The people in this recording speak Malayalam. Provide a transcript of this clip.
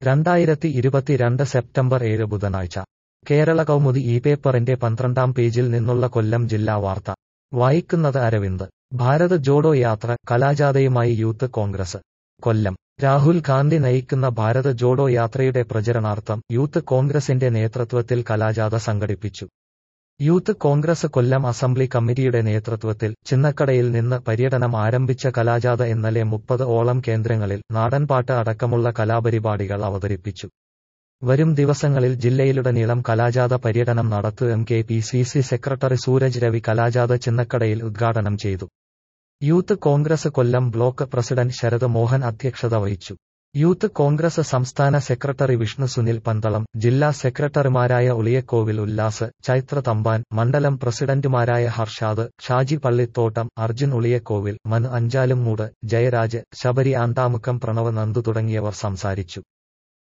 രണ്ടായിരത്തി ഇരുപത്തിരണ്ട് സെപ്റ്റംബർ ഏഴ് ബുധനാഴ്ച കേരള കൗമുദി ഈ പേപ്പറിന്റെ പന്ത്രണ്ടാം പേജിൽ നിന്നുള്ള കൊല്ലം ജില്ലാ വാർത്ത വായിക്കുന്നത് അരവിന്ദ് ഭാരത് ജോഡോ യാത്ര കലാജാഥയുമായി യൂത്ത് കോൺഗ്രസ് കൊല്ലം രാഹുൽ ഗാന്ധി നയിക്കുന്ന ഭാരത് ജോഡോ യാത്രയുടെ പ്രചരണാർത്ഥം യൂത്ത് കോൺഗ്രസിന്റെ നേതൃത്വത്തിൽ കലാജാഥ സംഘടിപ്പിച്ചു യൂത്ത് കോൺഗ്രസ് കൊല്ലം അസംബ്ലി കമ്മിറ്റിയുടെ നേതൃത്വത്തിൽ ചിന്നക്കടയിൽ നിന്ന് പര്യടനം ആരംഭിച്ച കലാജാഥ ഇന്നലെ മുപ്പത് ഓളം കേന്ദ്രങ്ങളിൽ നാടൻപാട്ട് അടക്കമുള്ള കലാപരിപാടികൾ അവതരിപ്പിച്ചു വരും ദിവസങ്ങളിൽ ജില്ലയിലുടനീളം കലാജാഥ പര്യടനം നടത്തും K P C C secretary Sooraj Ravi കലാജാഥ ചിന്നക്കടയിൽ ഉദ്ഘാടനം ചെയ്തു youth Congress Kollam block president Sarath Mohan അധ്യക്ഷത വഹിച്ചു യൂത്ത് കോൺഗ്രസ് സംസ്ഥാന സെക്രട്ടറി വിഷ്ണു സുനിൽ പന്തളം ജില്ലാ സെക്രട്ടറിമാരായ ഉളിയക്കോവിൽ ഉല്ലാസ് ചൈത്ര തമ്പാൻ മണ്ഡലം പ്രസിഡന്റുമാരായ ഹർഷാദ് ഷാജി പള്ളിത്തോട്ടം അർജുൻ ഉളിയക്കോവിൽ മനു അഞ്ചാലുംമൂട് ജയരാജ് ശബരി ആണ്ടാമുക്കം പ്രണവ് നന്ദു തുടങ്ങിയവർ സംസാരിച്ചു